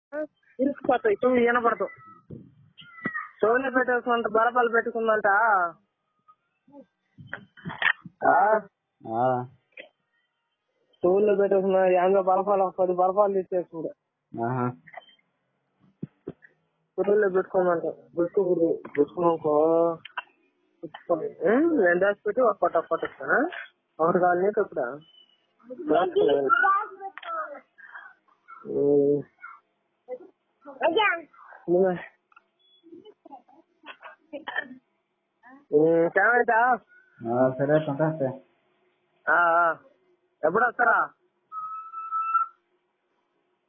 ఇరుక్కుపోతాయి చెవులు వినపడతావు చెవులు పెట్టేసుకుంట బరపాలు పెట్టుకుందంట ఆ, ఆ, చెవుల్లో పెట్టేసుకున్నా యాంగో బరపాలు ఒక పది బరపాలు తెచ్చేసుకుంటా ఆహా. చెవుల్లో పెట్టుకోమంట పెట్టుకోకూడదు పెట్టుకున్నాకో నేను దాచి పెట్టి ఒక్కటి ఒక్కటి ఇస్తానా ఒకటి కావాలి నీకు ఇప్పుడు ఏమైతా ఆ, సరే పంటేస్తే ఎప్పుడు వస్తారా